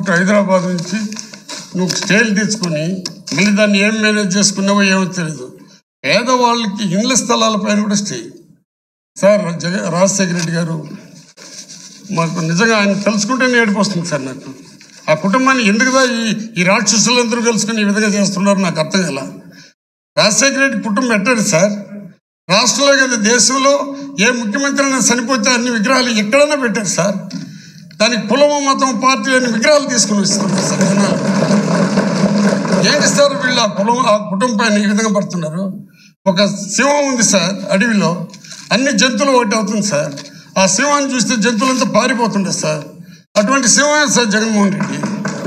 Court Hyderabad నుంచి నువ్వు స్టేలు తెచ్చుకొని మళ్ళీ దాన్ని ఏం మేనేజ్ చేసుకున్నావో ఏమో తెలియదు పేదవాళ్ళకి ఇళ్ల స్థలాల పైన కూడా స్టే సార్ జగ రాజశేఖర రెడ్డి గారు మాకు నిజంగా ఆయన తెలుసుకుంటేనే ఏడుపు వస్తుంది సార్ నాకు ఆ కుటుంబాన్ని ఎందుకుదా ఈ ఈ రాక్షసులందరూ కలుసుకుని ఈ విధంగా చేస్తున్నారు నాకు అర్థం కాల రాజశేఖర రెడ్డి కుటుంబం పెట్టాడు సార్ రాష్ట్రంలో కదా దేశంలో ఏ ముఖ్యమంత్రి అయినా చనిపోతే అన్ని విగ్రహాలు ఎక్కడైనా పెట్టారు సార్ దానికి కులము మతం పార్టీ అనే విగ్రహాలు తీసుకుని వస్తున్నారు సార్ జనాలు ఏంటి సార్ వీళ్ళు ఆ కులం ఆ కుటుంబం పైన ఈ విధంగా పడుతున్నారు ఒక సింహం ఉంది సార్ అడవిలో అన్ని జంతువులు ఒకటి అవుతుంది సార్ ఆ సింహాన్ని చూస్తే జంతువులంతా పారిపోతుండే సార్ అటువంటి సింహమే సార్ జగన్మోహన్ రెడ్డి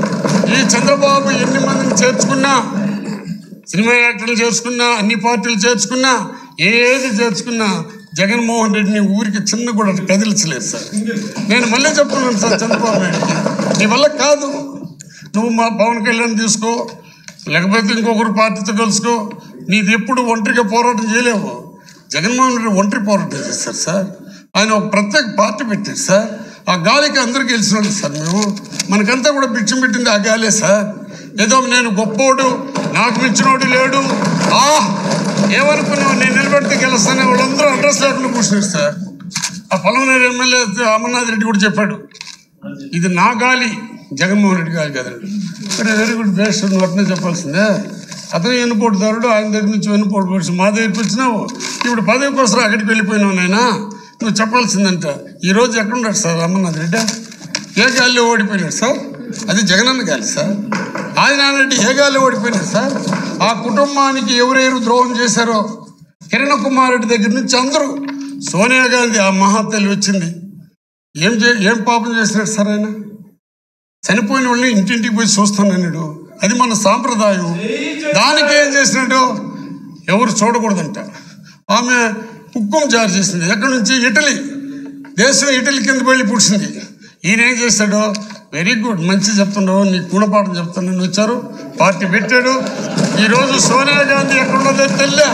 ఈ చంద్రబాబు ఎన్ని మందిని చేర్చుకున్నా సినిమా యాక్టర్లు చేర్చుకున్నా అన్ని పార్టీలు చేర్చుకున్నా ఏది చేర్చుకున్నా జగన్మోహన్ రెడ్డిని ఊరికి చిన్న కూడా కదిలించలేదు సార్ నేను మళ్ళీ చెప్తున్నాను సార్ చంద్రబాబు నాయుడుకి నీ వల్ల కాదు నువ్వు మా పవన్ కళ్యాణ్ తీసుకో లేకపోతే ఇంకొకరు పార్టీతో కలుసుకో నీది ఎప్పుడు ఒంటరిగా పోరాటం చేయలేవు జగన్మోహన్ రెడ్డి ఒంటరి పోరాటం చేస్తారు సార్ ఆయన ఒక ప్రత్యేక పార్టీ పెట్టారు సార్ ఆ గాలికి అందరూ గెలిచినాడు సార్ మేము మనకంతా కూడా బిచ్చం పెట్టింది ఆ గాలే సార్ ఏదో నేను గొప్పోడు నాకు మించినోడు లేడు ఆ ఏమనుకున్నావు నేను నిలబెడితే గెలుస్తానే వాళ్ళందరూ అడ్రస్ లేకుండా కూర్చున్నారు సార్ ఆ పొలంనేరు ఎమ్మెల్యే అమర్నాథ్ రెడ్డి కూడా చెప్పాడు ఇది నా గాలి జగన్మోహన్ రెడ్డి గాలి కదండి సరే వెరీ గుడ్ బెస్ట్ నువ్వు అట్నే చెప్పాల్సిందే అతను వెన్నుపోటుదారుడు ఆయన దగ్గర నుంచి వెన్నుపోటు పడిచి మా దగ్గరికి వచ్చినావు ఇప్పుడు పదవి కోసం అక్కడికి వెళ్ళిపోయినావు నాయనా నువ్వు చెప్పాల్సిందంట ఈ రోజు ఎక్కడున్నాడు సార్ అమర్నాథ్ రెడ్డి ఏ గాలిలో ఓడిపోయినాడు సార్ అది జగనన్న గాలి సార్ ఆయన రెడ్డి ఏ గాలిలో ఓడిపోయినాడు సార్ ఆ కుటుంబానికి ఎవరెవరు ద్రోహం చేశారో కిరణ్ కుమార్ రెడ్డి దగ్గర నుంచి అందరూ సోనియా గాంధీ ఆ మహాతల్లి వచ్చింది ఏం చే ఏం పాపం చేసినాడు సార్ ఆయన చనిపోయిన వాళ్ళని ఇంటింటికి పోయి చూస్తానన్నాడు అది మన సాంప్రదాయం దానికి ఏం చేసినట్టు ఎవరు చూడకూడదంట ఆమె హుక్కం జారీ చేసింది ఎక్కడి నుంచి ఇటలీ దేశం ఇటలీ కింద వెళ్ళి పుడిచింది ఈయన ఏం చేశాడు వెరీ గుడ్ మంచి చెప్తున్నావు నీ గుణపాఠం చెప్తున్నాను వచ్చారు పార్టీ పెట్టాడు ఈరోజు సోనియా గాంధీ ఎక్కడున్నదో తెల్లా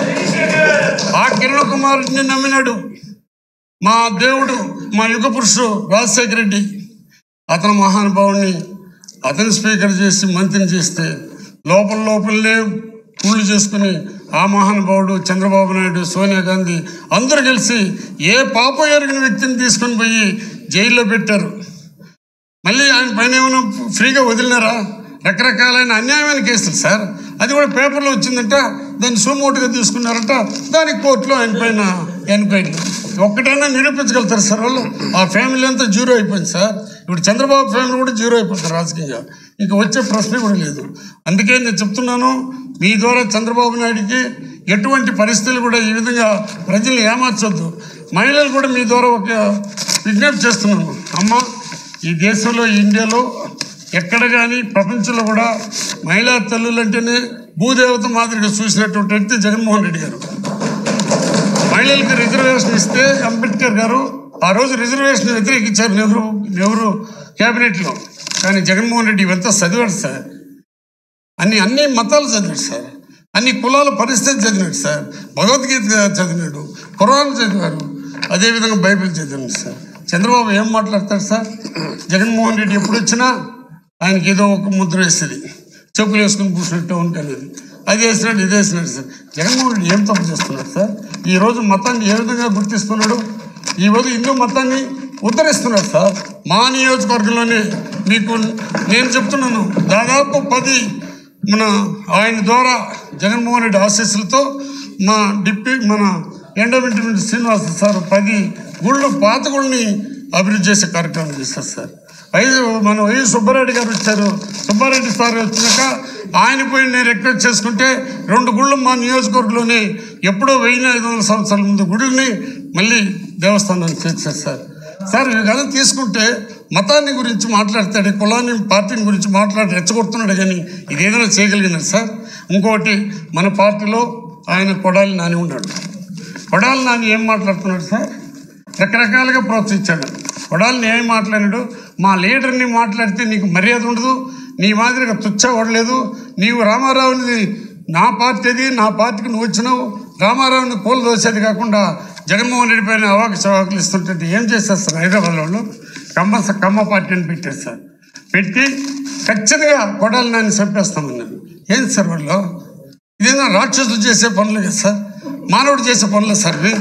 ఆ కిరణ్ కుమార్ రెడ్డిని నమ్మినాడు మా దేవుడు మా యుగ పురుషుడు రాజశేఖర రెడ్డి అతను మహానుభావుని అతని స్పీకర్ చేసి మంత్రిని చేస్తే లోపల లోపలనే పూళ్ళు చేసుకుని ఆ మహానుభావుడు చంద్రబాబు నాయుడు సోనియా గాంధీ అందరూ కలిసి ఏ పాప ఎరిగిన వ్యక్తిని తీసుకొని పోయి జైల్లో పెట్టారు మళ్ళీ ఆయన పైన ఏమైనా ఫ్రీగా వదిలినారా రకరకాలైన అన్యాయమైన కేసులు సార్ అది కూడా పేపర్లో వచ్చిందంట దాన్ని సుమోటుగా తీసుకున్నారట దానికి కోర్టులో ఆయన పైన ఎంక్వైరీ ఒక్కటైనా నిరూపించగలుగుతారు సార్ వాళ్ళు ఆ ఫ్యామిలీ అంతా జీరో అయిపోయింది సార్ ఇప్పుడు చంద్రబాబు ఫ్యామిలీ కూడా జీరో అయిపోతుంది రాజకీయంగా ఇంకా వచ్చే ప్రశ్న కూడా లేదు అందుకే నేను చెప్తున్నాను మీ ద్వారా చంద్రబాబు నాయుడికి ఎటువంటి పరిస్థితులు కూడా ఈ విధంగా ప్రజల్ని ఏమార్చొద్దు మహిళలు కూడా మీ ద్వారా ఒక విజ్ఞప్తి చేస్తున్నాను అమ్మ ఈ దేశంలో ఈ ఇండియాలో ఎక్కడ కానీ ప్రపంచంలో కూడా మహిళా తల్లులు అంటేనే భూదేవత మాదిరిగా చూసినటువంటి వ్యక్తి జగన్మోహన్ రెడ్డి గారు మహిళలకు రిజర్వేషన్ ఇస్తే అంబేద్కర్ గారు ఆ రోజు రిజర్వేషన్ వ్యతిరేకించారు నెహ్రూ నెహ్రూ క్యాబినెట్లో కానీ జగన్మోహన్ రెడ్డి ఇవంతా చదివాడు సార్ అన్ని అన్ని మతాలు చదివాడు సార్ అన్ని కులాల పరిస్థితి చదివాడు సార్ భగవద్గీత చదివాడు ఖురాన్ చదివారు అదేవిధంగా బైబిల్ చదివాడు సార్ చంద్రబాబు ఏం మాట్లాడతాడు సార్ జగన్మోహన్ రెడ్డి ఎప్పుడు వచ్చినా ఆయనకి ఏదో ఒక ముద్ర వేస్తుంది చెప్పులు వేసుకుని కూర్చున్నట్టు ఉంటుంది అది వేసినాడు ఇది వేసినాడు సార్ జగన్మోహన్ రెడ్డి ఏం తప్పు చేస్తున్నాడు సార్ ఈ రోజు మతాన్ని ఏ విధంగా గుర్తిస్తున్నాడు ఈ రోజు హిందూ మతాన్ని ఉద్ధరిస్తున్నాడు సార్ మా నియోజకవర్గంలోనే మీకు నేను చెప్తున్నాను దాదాపు పది మన ఆయన ద్వారా జగన్మోహన్ రెడ్డి ఆశీస్సులతో మా డిప్యూ మన ఎండోమెంట్ శ్రీనివాస సార్ పది గుళ్ళు పాత గుళ్ళని అభివృద్ధి చేసే కార్యక్రమం చేస్తారు సార్ వైఎస్ మన వైఎస్ సుబ్బారెడ్డి గారు వచ్చారు సుబ్బారెడ్డి సార్ వచ్చినాక ఆయన పోయి నేను రిక్వెస్ట్ చేసుకుంటే రెండు గుళ్ళు మా నియోజకవర్గంలోనే ఎప్పుడో వెయ్యి ఐదు వందల సంవత్సరాల ముందు గుడిని మళ్ళీ దేవస్థానాన్ని చేర్చారు సార్ సార్ ఇవి కదా తీసుకుంటే మతాన్ని గురించి మాట్లాడతాడు కులాన్ని పార్టీని గురించి మాట్లాడి రెచ్చగొడుతున్నాడు కానీ ఇది ఏదైనా చేయగలిగినారు సార్ ఇంకోటి మన పార్టీలో ఆయన కొడాలి నాని ఉన్నాడు కొడాలి నాని ఏం మాట్లాడుతున్నాడు సార్ రకరకాలుగా ప్రోత్సహించాడు కొడాలిని ఏం మాట్లాడాడు మా లీడర్ని మాట్లాడితే నీకు మర్యాద ఉండదు నీ మాదిరిగా తుచ్చవడలేదు నీవు రామారావుని నా పార్టీ అది నా పార్టీకి నువ్వు వచ్చినావు రామారావుని కోలు దోసేది కాకుండా జగన్మోహన్ రెడ్డి పైన అవాక చవాకులు ఇస్తుంటే ఏం చేస్తారు సార్ హైదరాబాద్ వాళ్ళు కమ్మ కమ్మ పార్టీని పెట్టారు సార్ పెట్టి ఖచ్చితంగా కొడాలి నాన్ని చంపేస్తామన్నారు ఏంటి సార్ వాళ్ళు ఇదేనా రాక్షసులు చేసే పనులు కదా సార్ మానవుడు చేసే పనులు సార్ ఇవి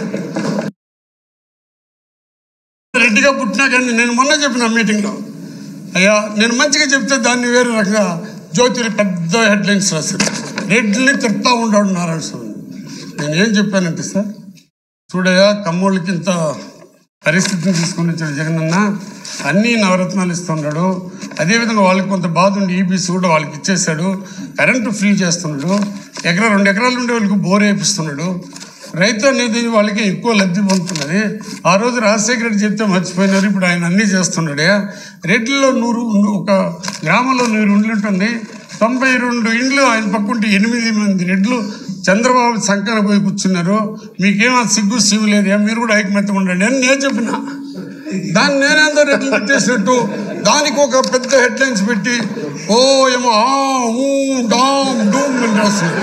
రెడ్డిగా పుట్టినా కానీ నేను మొన్న చెప్పిన మీటింగ్లో అయ్యా నేను మంచిగా చెప్తే దాన్ని వేరే రకంగా జ్యోతిని పెద్ద హెడ్లైన్స్ రాశారు రెడ్డిని తిడతా ఉండడు నారాయణ స్వామి నేను ఏం చెప్పానంటే సార్ చూడయ్యా కమ్మోళ్ళకి ఇంత పరిస్థితిని తీసుకొని వచ్చాడు జగనన్న అన్ని నవరత్నాలు ఇస్తున్నాడు అదేవిధంగా వాళ్ళకి కొంత బాధ ఉండి ఈబీసీ కూడా వాళ్ళకి ఇచ్చేసాడు కరెంటు ఫ్రీ చేస్తున్నాడు ఎకరా రెండు ఎకరాలు ఉండే వాళ్ళకి బోర్ వేపిస్తున్నాడు రైతు అనేది వాళ్ళకి ఎక్కువ లబ్ధి పొందుతున్నది ఆ రోజు రాజశేఖర రెడ్డి చెప్తే మర్చిపోయినారు ఇప్పుడు ఆయన అన్నీ చేస్తున్నాడే రెడ్డిలో నూరు ఒక గ్రామంలో నూరు ఇండ్లు ఉంటుంది తొంభై రెండు ఇండ్లు ఆయన పక్కుంటే ఎనిమిది మంది రెడ్లు చంద్రబాబు సంకన పోయి కూర్చున్నారు మీకేమో సిగ్గు సిగ్గు లేదు మీరు కూడా ఐకమత్యం ఉండండి అని నేను చెప్పిన దాన్ని నేనేందో రెడ్లు పెట్టేసినట్టు దానికి ఒక పెద్ద హెడ్లైన్స్ పెట్టి ఓ ఏమో ఆ ఊ డామ్ డూమ్ అని రాస్తుంది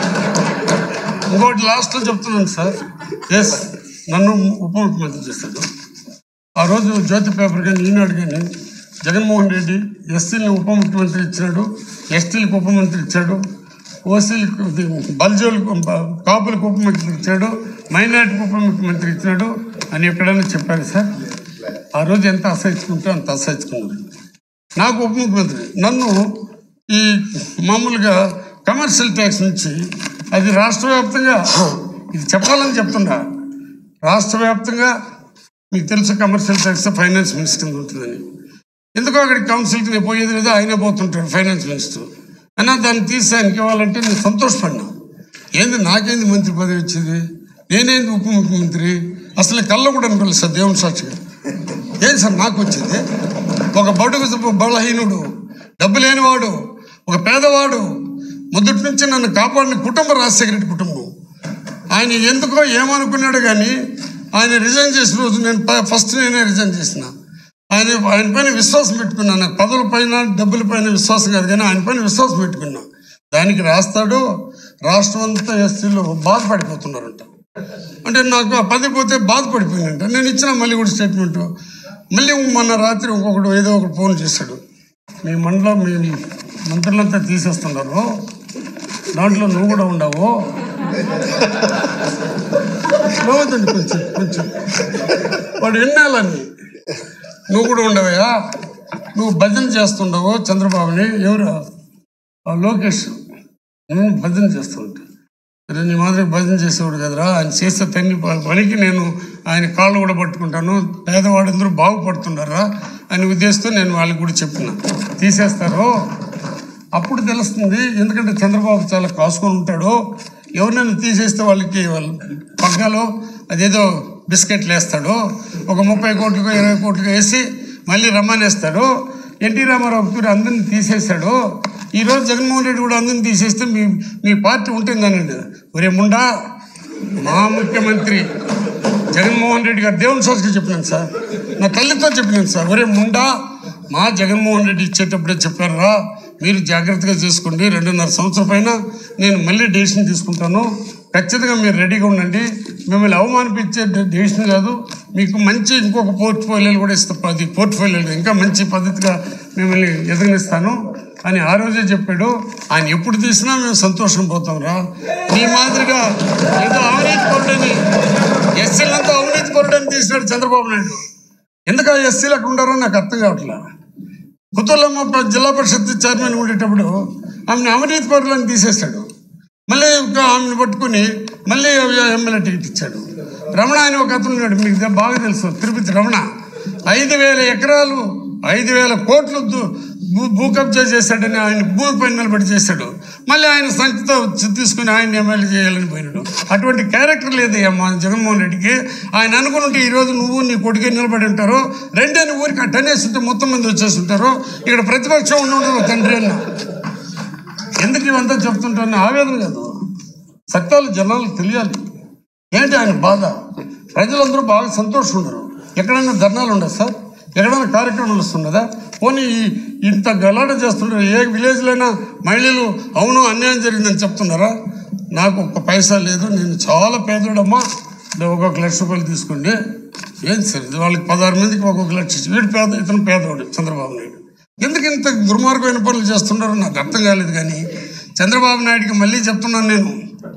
ఇంకోటి లాస్ట్లో చెప్తున్నాను సార్ ఎస్ నన్ను ఉప ముఖ్యమంత్రి చేశాడు ఆ రోజు జ్యోతి పేపర్ కానీ ఈనాడు కానీ జగన్మోహన్ రెడ్డి ఎస్సీలను ఉప ముఖ్యమంత్రి ఇచ్చినాడు ఎస్టీలకు ఉప మంత్రి ఇచ్చాడు ఓసీలకు ఇది బల్జోలకు బ- కాపులకు ఉప ముఖ్యమంత్రి ఇచ్చాడు మైనార్టీకి ఉప ముఖ్యమంత్రి ఇచ్చినాడు అని ఎక్కడైనా చెప్పారు సార్ ఆ రోజు ఎంత అసహించుకుంటే అంత అసహించుకున్నారు నాకు ఉప ముఖ్యమంత్రి నన్ను ఈ మామూలుగా కమర్షియల్ ట్యాక్స్ నుంచి అది రాష్ట్ర వ్యాప్తంగా ఇది చెప్పాలని చెప్తుండా రాష్ట్ర వ్యాప్తంగా మీకు తెలుసు కమర్షియల్ ట్యాక్స్ ఫైనాన్స్ మినిస్టర్ కింద ఉంటుందని ఎందుకో అక్కడికి కౌన్సిల్కి నేను పోయేది లేదా ఆయనే పోతుంటాడు ఫైనాన్స్ మినిస్టర్ అయినా దాన్ని తీసి ఆయనకి ఇవ్వాలంటే నేను సంతోషపడినా ఏంది నాకేంది మంత్రి పదవి వచ్చింది నేనేంది ఉప ముఖ్యమంత్రి అసలు కళ్ళ కూడా అనుకోలేదు సార్ దేవుని సాక్షిగా ఏం సార్ నాకు వచ్చింది ఒక బడుగు బలహీనుడు డబ్బు లేనివాడు ఒక పేదవాడు మొదటి నుంచి నన్ను కాపాడిన కుటుంబం రాజశేఖర రెడ్డి కుటుంబం ఆయన ఎందుకో ఏమనుకున్నాడు కానీ ఆయన రిజైన్ చేసిన రోజు నేను ప- ఫస్ట్ నేనే రిజైన్ చేసిన ఆయన ఆయన పైన విశ్వాసం పెట్టుకున్నాను నాకు పదవుల పైన డబ్బుల పైన విశ్వాసం కాదు కానీ ఆయన పైన విశ్వాసం పెట్టుకున్నా దానికి రాస్తాడు రాష్ట్రం అంతా ఎస్సీలో బాధపడిపోతున్నారంట అంటే నాకు ఆ పది పోతే బాధపడిపోయిందంట నేను ఇచ్చిన మళ్ళీ కూడా స్టేట్మెంట్ మళ్ళీ మొన్న రాత్రి ఇంకొకడు ఏదో ఒకటి ఫోన్ చేశాడు మీ మండలం మీ మంత్రులంతా తీసేస్తున్నారు దాంట్లో నువ్వు కూడా ఉండవు నవ్వుతుంది కొంచెం కొంచెం వాడు వినాలని నువ్వు కూడా ఉండవయ్యా నువ్వు భజన చేస్తుండవు చంద్రబాబుని ఎవరు ఆ లోకేష్ నేను భజన చేస్తుంటా సరే నీ మాదిరి భజన చేసేవాడు కదరా ఆయన చేసే తన్ని ప- పనికి నేను ఆయన కాళ్ళు కూడా పట్టుకుంటాను పేదవాడందరూ బాగుపడుతున్నారా అని ఉద్దేశంతో నేను వాళ్ళకి కూడా చెప్పిన తీసేస్తారు అప్పుడు తెలుస్తుంది ఎందుకంటే చంద్రబాబు చాలా కాసుకొని ఉంటాడు ఎవరినైనా తీసేస్తే వాళ్ళకి వాళ్ళు పగ్గాలో అదేదో బిస్కెట్లు వేస్తాడు ఒక ముప్పై కోట్లకు ఇరవై కోట్లకు వేసి మళ్ళీ రమ్మనేస్తాడు ఎన్టీ రామారావు పేరు అందరిని తీసేశాడు ఈరోజు జగన్మోహన్ రెడ్డి కూడా అందరిని తీసేస్తే మీ మీ పార్టీ ఉంటుందనండి ఒరే ముండా మా ముఖ్యమంత్రి జగన్మోహన్ రెడ్డి గారు దేవుని సోసుకి చెప్పినాను సార్ నా తల్లితో చెప్పినాను సార్ ఒరే ముండా మా జగన్మోహన్ రెడ్డి ఇచ్చేటప్పుడే చెప్పారా మీరు జాగ్రత్తగా చేసుకోండి రెండున్నర సంవత్సరం పైన నేను మళ్ళీ డెసిషన్ తీసుకుంటాను ఖచ్చితంగా మీరు రెడీగా ఉండండి మిమ్మల్ని అవమానిపించే డెసిషన్ కాదు మీకు మంచి ఇంకొక పోర్ట్ఫోలియోలు కూడా ఇస్తా అది పోర్ట్ఫోలియోలు ఇంకా మంచి పద్ధతిగా మిమ్మల్ని ఎదగనిస్తాను అని ఆ రోజే చెప్పాడు ఆయన ఎప్పుడు తీసినా మేము సంతోషం పోతాం రా మీ మాదిరిగా ఏదో అవినీతి పరుడని ఎస్సీలంతా అవినీతి పరుడని తీసినాడు చంద్రబాబు నాయుడు ఎందుకు ఆ ఎస్సీలు అక్కడ ఉండారో నాకు అర్థం కావట్లా పుత్తూరులో ప- జిల్లా పరిషత్ చైర్మన్ ఉండేటప్పుడు ఆమెను అవినీతి పరులను తీసేశాడు మళ్ళీ ఇంకా ఆమెను పట్టుకుని మళ్ళీ ఎమ్మెల్యే టికెట్ ఇచ్చాడు రమణ అని ఒక అతను ఉన్నాడు మీకు ఇది బాగా తెలుసు తిరుపతి రమణ ఐదు వేల ఎకరాలు ఐదు వేల కోట్లు దు- భూ భూ కబ్జా చేశాడని ఆయన భూమి పైన నిలబడి చేశాడు మళ్ళీ ఆయన సంఖ్యతో తీసుకుని ఆయన ఎమ్మెల్యే చేయాలని పోయినాడు అటువంటి క్యారెక్టర్ లేదు మా జగన్మోహన్ రెడ్డికి ఆయన అనుకుంటే ఈరోజు నువ్వు నీ కొడుకే నిలబడి ఉంటారు రెండేని ఊరికి అట్టనేసి ఉంటే మొత్తం మంది వచ్చేసి ఉంటారు ఇక్కడ ప్రతిపక్షం ఉండి ఉండదు తండ్రి అన్న ఎందుకు ఇవంతా చెప్తుంటాను ఆవేదన కాదు సత్యాలు జనాలకు తెలియాలి ఏంటి ఆయన బాధ ప్రజలందరూ బాగా సంతోషం ఉండరు ఎక్కడైనా ధర్నాలు ఉండదు సార్ ఎక్కడైనా కార్యక్రమాలు వస్తుండదా పోనీ ఈ- ఇంత గలాట చేస్తుంటారు ఏ విలేజ్లైనా మహిళలు అవును అన్యాయం జరిగిందని చెప్తున్నారా నాకు ఒక్క పైసా లేదు నేను చాలా పేదోడమ్మా ఇదో ఒక్కొక్క లక్ష రూపాయలు తీసుకోండి ఏం సార్ ఇది వాళ్ళకి పదహారు మందికి ఒక్కొక్క లక్ష ఇచ్చి వీడు పేద ఇతను పేదవాడు చంద్రబాబు నాయుడు ఎందుకు ఇంత దుర్మార్గమైన పనులు చేస్తున్నారో నాకు అర్థం కాలేదు కానీ చంద్రబాబు నాయుడికి మళ్ళీ చెప్తున్నాను నేను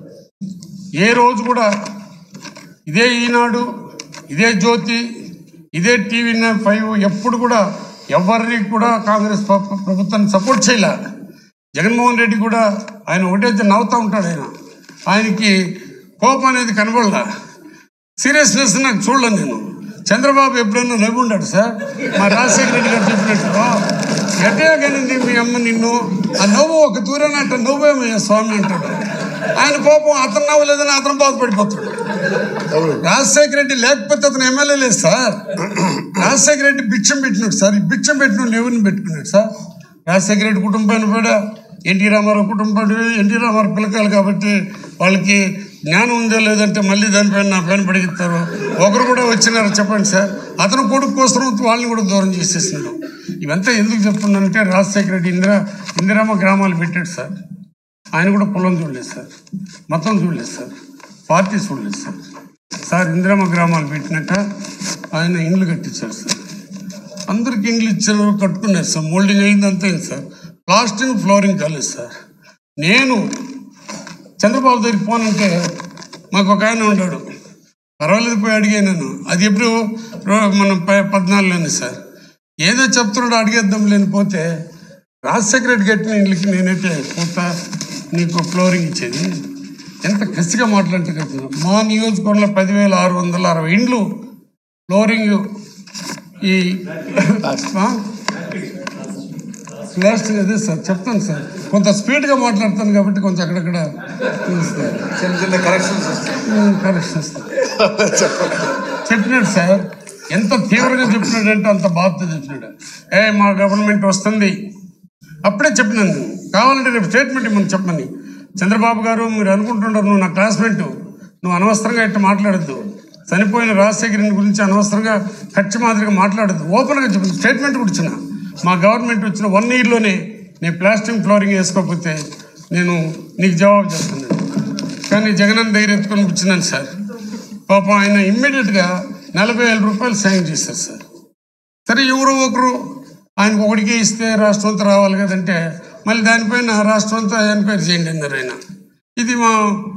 ఏ రోజు కూడా ఇదే ఈనాడు ఇదే జ్యోతి ఇదే టీవీ ఫైవ్ ఎప్పుడు కూడా ఎవరిని కూడా కాంగ్రెస్ ప్ర- ప్రభుత్వాన్ని సపోర్ట్ చేయలే జగన్మోహన్ రెడ్డి కూడా ఆయన ఒకటే నవ్వుతూ ఉంటాడు ఆయన ఆయనకి కోపం అనేది కనబడలా సీరియస్నెస్ నాకు చూడలేను నేను చంద్రబాబు ఎప్పుడైనా నవ్వి ఉంటాడు సార్ మా రాజశేఖర రెడ్డి గారు చెప్పినట్టు ఎట్టగా కానింది మీ అమ్మ నిన్ను ఆ నవ్వు ఒక దూరానంట నవ్వేమయ్యా స్వామి అంటాడు ఆయన కోపం అతను నవ్వలేదని అతను బాధపడిపోతాడు రాజశేఖర రెడ్డి లేకపోతే అతను ఎమ్మెల్యే లేదు సార్ రాజశేఖర రెడ్డి బిచ్చం పెట్టినాడు సార్ ఈ బిచ్చం పెట్టిన ఎవరిని పెట్టుకున్నాడు సార్ రాజశేఖర రెడ్డి కుటుంబాన్ని కూడా ఎన్టీ రామారావు కుటుంబం ఎన్టీ రామారావు పిల్లకాయలు కాబట్టి వాళ్ళకి జ్ఞానం ఉందో లేదంటే మళ్ళీ దానిపైన నా పైన పడిగిస్తారు ఒకరు కూడా వచ్చినారు చెప్పండి సార్ అతను కొడుకు కోసం వాళ్ళని కూడా దూరం చేసేసినాడు ఇవంతా ఎందుకు చెప్తున్నానంటే రాజశేఖర రెడ్డి ఇందిరా ఇందిరామ గ్రామాలు పెట్టాడు సార్ ఆయన కూడా పొలం చూడలేదు సార్ మొత్తం చూడలేదు సార్ పార్టీ చూడలేదు సార్ సార్ ఇందిరామ గ్రామాలు పెట్టినాక ఆయన ఇండ్లు కట్టించారు సార్ అందరికి ఇండ్లు ఇచ్చారు కట్టుకున్నారు సార్ మోల్డింగ్ అయింది అంతే సార్ ప్లాస్టింగ్ ఫ్లోరింగ్ కాలేదు సార్ నేను చంద్రబాబు దగ్గరికి పోనంటే మాకు ఒక ఆయన ఉన్నాడు పర్వాలేదు పోయి అడిగాను అది ఎప్పుడు రో- మనం ప- పద్నాలుగులోనే సార్ ఏదో చెప్తున్నాడు అడిగేద్దాం లేని పోతే రాజశేఖర రెడ్డి కట్టిన ఇండ్లకి నేనైతే పోతా నీకు ఫ్లోరింగ్ ఇచ్చేది ఎంత కసిగా మాట్లాడితే కట్టినా మా నియోజకవర్గంలో పదివేల ఆరు వందల అరవై ఇండ్లు ఫ్లోరింగ్ ఈ ఆ? ప్లాస్టిక్ అదే సార్ చెప్తాను సార్ కొంత స్పీడ్గా మాట్లాడతాను కాబట్టి కొంచెం అక్కడక్కడ తెలుస్తాయి. చిన్న చిన్న కరెక్షన్స్ వస్తాయి ఉమ్, కరెక్షన్ సార్ చెప్పినాడు సార్ ఎంత తీవ్రంగా చెప్పినాడంటే అంత బాధతో చెప్పినాడు ఏ మా గవర్నమెంట్ వస్తుంది అప్పుడే చెప్పినాను నేను. కావాలంటే రేపు స్టేట్మెంట్ ఇమ్మని చెప్పమని చంద్రబాబు గారు మీరు అనుకుంటున్నారు నువ్వు నా క్లాస్మేట్ నువ్వు అనవసరంగా ఇట్లా మాట్లాడద్దు చనిపోయిన రాజశేఖరుని గురించి అనవసరంగా ఖర్చు మాదిరిగా మాట్లాడద్దు ఓపెన్గా చెప్పిన స్టేట్మెంట్ కూడా ఇచ్చిన మా గవర్నమెంట్ వచ్చిన వన్ ఇయర్లోనే నేను ప్లాస్టిక్ ఫ్లోరింగ్ వేసుకోకపోతే నేను నీకు జవాబు చెప్తున్నాను కానీ జగనన్న దగ్గర ఎత్తుకొని కూర్చున్నాను సార్ పాపం ఆయన ఇమ్మీడియట్గా నలభై వేల రూపాయలు సాయం చేశారు సార్ సరే ఎవరో ఒకరు ఆయనకు ఒకటికే ఇస్తే రాష్ట్రం అంతా రావాలి కదంటే మళ్ళీ దానిపైన రాష్ట్రం అంతా ఎంక్వైరీ చేయండి అన్నారు ఆయన ఇది మా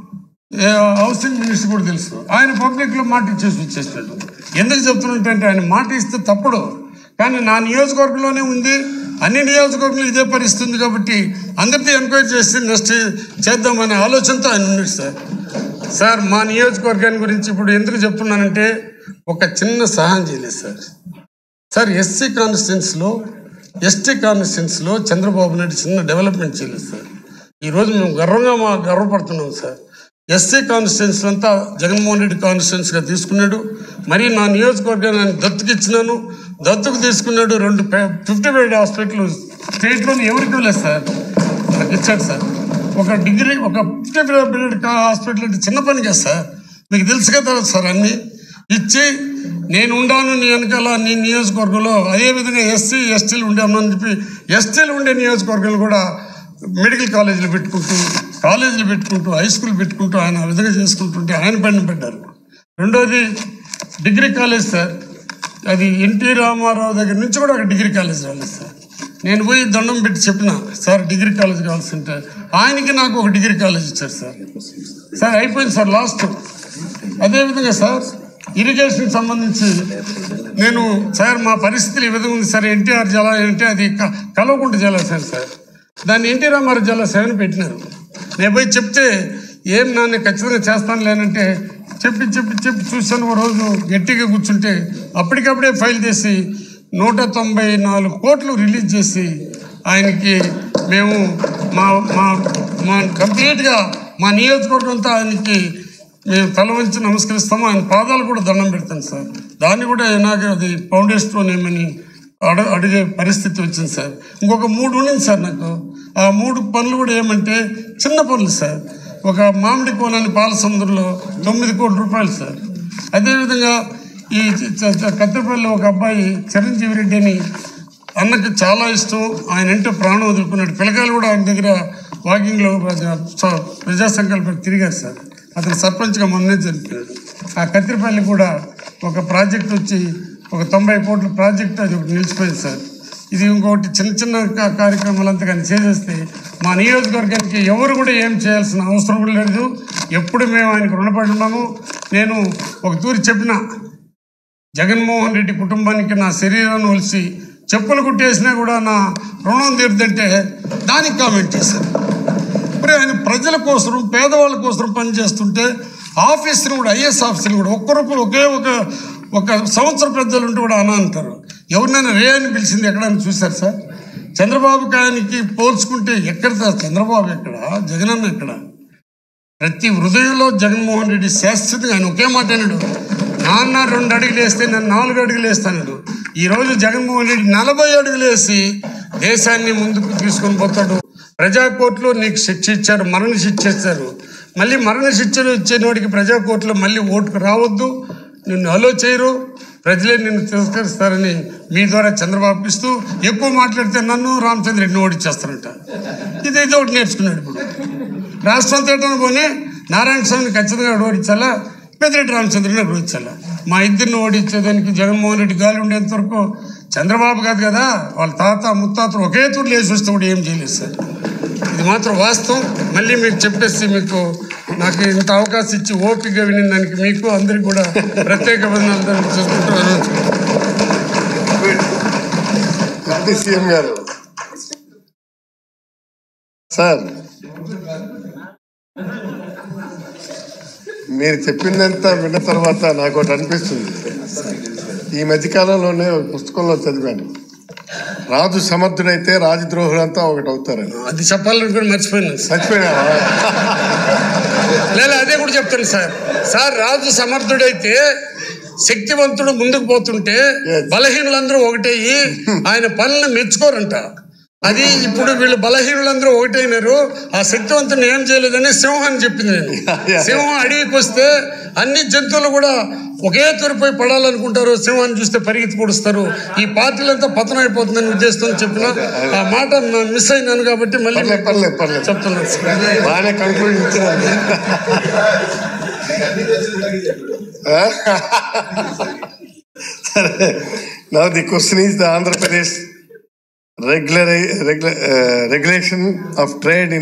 ఏ, హౌసింగ్ మినిస్టర్ కూడా తెలుసు ఆయన పబ్లిక్లో మాట ఇచ్చేసి ఇచ్చేసినట్టు ఎందుకు చెప్తున్నట్టు ఆయన మాట ఇస్తే తప్పుడు కానీ నా నియోజకవర్గంలోనే ఉంది అన్ని నియోజకవర్గంలో ఇదే పరిస్థితి ఉంది కాబట్టి అందరితో ఎంక్వైరీ చేసి నెక్స్ట్ చేద్దామనే ఆలోచనతో ఆయన ఉన్నాడు సార్ సార్ మా నియోజకవర్గాన్ని గురించి ఇప్పుడు ఎందుకు చెప్తున్నానంటే ఒక చిన్న సహాయం చేయలేదు సార్ సార్ ఎస్సీ కాన్స్టిట్యున్సీలో ఎస్టీ కాన్స్టిట్యున్సీలో చంద్రబాబు నాయుడు చిన్న డెవలప్మెంట్ చేయలేదు సార్ ఈరోజు మేము గర్వంగా మా గర్వపడుతున్నాం సార్ ఎస్సీ కాన్స్టిట్యున్సీ అంతా జగన్మోహన్ రెడ్డి కాన్స్టిట్యున్సీగా తీసుకున్నాడు మరి నా నియోజకవర్గాన్ని ఆయన దత్తుకు ఇచ్చినాను దత్తుకు తీసుకున్నాడు రెండు ఫిఫ్టీ బెడ్ హాస్పిటల్ స్టేట్లోని ఎవరికి లేదు సార్ నాకు ఇచ్చాడు సార్ ఒక డిగ్రీ ఒక ఫిఫ్టీ బెడ్ హాస్పిటల్ అంటే చిన్న పని కదా సార్ మీకు తెలుసు కదా సార్ అన్నీ ఇచ్చి నేను ఉండాను నీ వెనకాల నీ నియోజకవర్గంలో అదేవిధంగా ఎస్సీ ఎస్టీలు ఉండాను అని చెప్పి ఎస్టీలు ఉండే నియోజకవర్గాలు కూడా మెడికల్ కాలేజీలు పెట్టుకుంటూ కాలేజీలు పెట్టుకుంటూ హై స్కూల్ పెట్టుకుంటూ ఆయన ఆ విధంగా చేసుకుంటుంటే ఆయన పైన పెట్టారు రెండోది డిగ్రీ కాలేజ్ సార్ అది ఎన్టీ రామారావు దగ్గర నుంచి కూడా ఒక డిగ్రీ కాలేజ్ రాలేదు సార్ నేను పోయి దండం పెట్టి చెప్పిన సార్ డిగ్రీ కాలేజ్ కావాల్సింటే ఆయనకి నాకు ఒక డిగ్రీ కాలేజ్ ఇచ్చారు సార్ సార్ అయిపోయింది సార్ లాస్ట్ అదేవిధంగా సార్ ఇరిగేషన్ సంబంధించి నేను సార్ మా పరిస్థితులు ఈ విధంగా ఉంది సార్ ఎన్టీఆర్ జలాశయం అంటే అది క- కల్వకుంట జలాశయం సార్ దాన్ని ఎన్టీ రామారావు జలాశయం అని పెట్టినారు నేను పోయి చెప్తే ఏం నాన్న ఖచ్చితంగా చేస్తాను లేనంటే చెప్పి చెప్పి చెప్పి చూశాను ఓ రోజు గట్టిగా కూర్చుంటే అప్పటికప్పుడే ఫైల్ చేసి నూట తొంభై నాలుగు కోట్లు రిలీజ్ చేసి ఆయనకి మేము మా మా మా కంప్లీట్గా మా నియోజకవర్గం అంతా ఆయనకి మేము తల వంచి నమస్కరిస్తాము ఆయన పాదాలు కూడా దండం పెడతాను సార్ దాన్ని కూడా నాకు అది ఫౌండేషన్ ఏమని అడ అడిగే పరిస్థితి వచ్చింది సార్ ఇంకొక మూడు ఉండింది సార్ నాకు ఆ మూడు పనులు కూడా ఏమంటే చిన్న పనులు సార్ ఒక మామిడి కోనని పాల సముద్రంలో తొమ్మిది కోట్ల రూపాయలు సార్ అదేవిధంగా ఈ చ- చ- చ- కత్తిపల్లి ఒక అబ్బాయి చిరంజీవి రెడ్డి అని అన్నకి చాలా ఇష్టం ఆయన అంటే ప్రాణం వదులుకున్నాడు పిల్లకాయలు కూడా ఆయన దగ్గర వాకింగ్లో స- ప్రజా సంకల్పం తిరిగారు సార్ అతను సర్పంచ్గా మొన్నే జరిపినాడు ఆ కత్తిపల్లి కూడా ఒక ప్రాజెక్ట్ వచ్చి ఒక తొంభై కోట్ల ప్రాజెక్ట్ అది ఒకటి నిలిచిపోయింది సార్ ఇది ఇంకొకటి చిన్న చిన్న కా- కార్యక్రమాలు అంతా కానీ చేసేస్తే మా నియోజకవర్గానికి ఎవరు కూడా ఏం చేయాల్సిన అవసరం కూడా లేదు ఎప్పుడు మేము ఆయనకు రుణపడి ఉన్నాము నేను ఒక తూరి చెప్పిన జగన్మోహన్ రెడ్డి కుటుంబానికి నా శరీరాన్ని ఒలిసి చెప్పులు కుట్టేసినా కూడా నా రుణం తీరుదంటే దానికి కామెంట్ చేశారు మరి ఆయన ప్రజల కోసం పేదవాళ్ళ కోసం పనిచేస్తుంటే ఆఫీసులు కూడా ఐఏఎస్ ఆఫీసులు కూడా ఒక్కరొకరు ఒకే ఒక ఒక సంవత్సర పెద్దలు ఉంటే కూడా అనా అంటారు ఎవరినైనా రే అని పిలిచింది ఎక్కడైనా చూశారు సార్ చంద్రబాబు ఆయనకి పోల్చుకుంటే ఎక్కడ సార్ చంద్రబాబు ఎక్కడ జగనన్న ఎక్కడ ప్రతి హృదయంలో జగన్మోహన్ రెడ్డి శాశ్వతంగా ఆయన ఒకే మాట అన్నాడు నాన్న రెండు అడుగులు వేస్తే నేను నాలుగు అడుగులు వేస్తాడు ఈరోజు జగన్మోహన్ రెడ్డి నలభై అడుగులు వేసి దేశాన్ని ముందుకు తీసుకొని పోతాడు ప్రజా కోర్టులో నీకు శిక్ష ఇచ్చారు మరణ శిక్ష ఇచ్చారు మళ్ళీ మరణ శిక్షలు ఇచ్చిన వాడికి ప్రజా కోర్టులో మళ్ళీ ఓటుకు రావద్దు నిన్ను అలో చేయరు ప్రజలే నిన్ను తిరస్కరిస్తారని మీ ద్వారా చంద్రబాబు ఇస్తూ ఎక్కువ మాట్లాడితే నన్ను రామచంద్ర రెడ్డిని ఓడిచ్చేస్తారంట ఇదైతే ఒకటి నేర్చుకున్నాడు ఇప్పుడు రాష్ట్రం తేటను పోనీ నారాయణ స్వామిని ఖచ్చితంగా ఓడించాలా పెద్దిరెడ్డి రామచంద్రని ఓడించాలా మా ఇద్దరిని ఓడించేదానికి జగన్మోహన్ రెడ్డి గాలి ఉండేంత వరకు చంద్రబాబు కాదు కదా వాళ్ళ తాత ముత్తాతలు ఒకే తూరు లేచి వస్తే కూడా ఏం చేయలేదు సార్ ఇది మాత్రం వాస్తవం మళ్ళీ మీకు చెప్పేసి మీకు నాకు ఇంత అవకాశం ఇచ్చి ఓపికగా వినిన దానికి మీకు అందరికి కూడా ప్రత్యేక వందనాలు చేసుకుంటున్నాను డిప్యూటీ సీఎం గారు సార్ మీరు చెప్పిందంతా విన్న తర్వాత నాకు ఒకటి అనిపిస్తుంది ఈ మధ్యకాలంలోనే ఒక పుస్తకంలో చదివాను రాజు సమర్థుడైతే రాజద్రోహులంతా ఒకటి అవుతారని అది చెప్పాలని కూడా మర్చిపోయినాను సార్ చచ్చిపోయినావా లేదా అదే కూడా చెప్తాను సార్ సార్ రాజు సమర్థుడైతే శక్తివంతుడు ముందుకు పోతుంటే Yes. బలహీనులందరూ ఒకటయ్యి ఆయన పనులను మెచ్చుకోరంట అది ఇప్పుడు వీళ్ళు బలహీనులందరూ ఒకటైనారు ఆ శక్తివంతుని ఏం చేయలేదని సింహం అని చెప్పింది నేను Yeah. సింహం అడవికి వస్తే అన్ని జంతువులు కూడా ఒకే తూరిపోయి పడాలనుకుంటారు సింహాన్ని చూస్తే పరిగెత్తి పొడుస్తారు ఈ పార్టీలంతా పతనం అయిపోతుందని ఉద్దేశంతో చెప్పిన ఆ మాట నా- మిస్ అయినాను కాబట్టి మళ్ళీ పర్లేదు పర్లేదు పర్లేదు చెప్తున్నాను సార్ బాగానే కంక్లూడ్ ఇచ్చినారు now the question is the Andhra Pradesh regular regulation of trade in